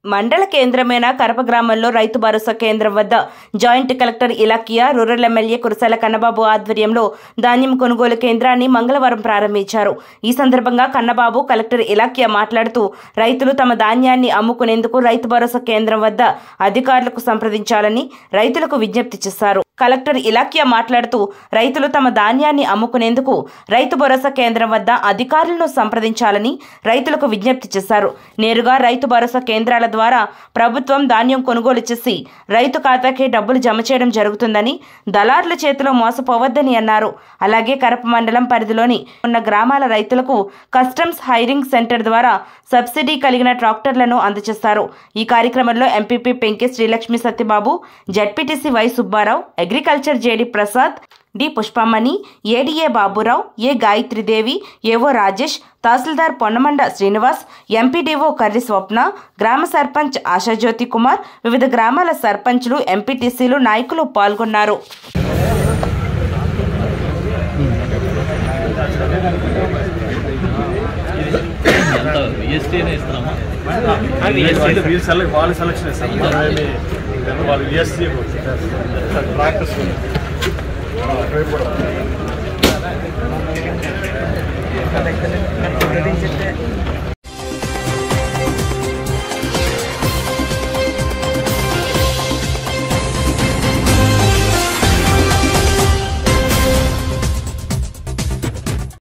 మండల కేంద్రమైన కరప గ్రామంలో రైతు భరోసా కేంద్రం వద్ద joint collector Ilakkiya rural MLA Kurasala Kannababu ఆధ్వర్యంలో ధాన్యం కొనుగోలు కేంద్రాన్ని మంగళవారం ప్రారంభించారు ఈ సందర్భంగా కన్నబాబు కలెక్టర్ ఇలాకియా మాట్లాడుతూ రైతులు తమ ధాన్యాన్ని అమ్ముకునేందుకు రైతు భరోసా కేంద్రం వద్ద అధికారులకు సంప్రదించాలని రైతులకు విజ్ఞప్తి చేశారు కలెక్టర్ ఇలాకియా మాట్లాడుతూ రైతులు తమ ధాన్యాన్ని అమ్ముకునేందుకు రైతు భరోసా కేంద్రం వద్ద అధికారులను సంప్రదించాలని రైతులకు విజ్ఞప్తి చేశారు నేరుగా రైతు భరోసా కేంద్రాల ద్వారా ప్రభుత్వం ధాన్యం కొనుగోలు చేసి రైతు ఖాతాకే డబ్బులు జమ చేయడం జరుగుతుందని దళారుల చేతిలో మోసపోవద్దని అన్నారు అలాగే కరప మండలం పరిధిలోని ఉన్న గ్రామాల రైతులకు కస్టమ్స్ హైరింగ్ సెంటర్ ద్వారా సబ్సిడీ కలిగిన ట్రాక్టర్లను అందజేస్తారు ఈ కార్యక్రమంలో MPP Penke Srilakshmi Satyababu ZPTC Y Subbarao agriculture JD Prasad D Pushpamani ADA Baburao A Gayatridevi AO Rajesh తహసీల్దార్ పొన్నమండ శ్రీనివాస్ ఎంపీడీఓ కర్రి స్వప్న గ్రామ సర్పంచ్ ఆశాజ్యోతి కుమార్ వివిధ గ్రామాల సర్పంచ్లు ఎంపీటీసీలు నాయకులు పాల్గొన్నారు ఎంత విఎస్టీనే ఇస్తున్నామా అంటే వీళ్ళు సెలెక్ట్ వాళ్ళు సెలెక్షన్ ఇస్తారు మనమేమి వాళ్ళు విఎస్సీ ట్రాక్టర్స్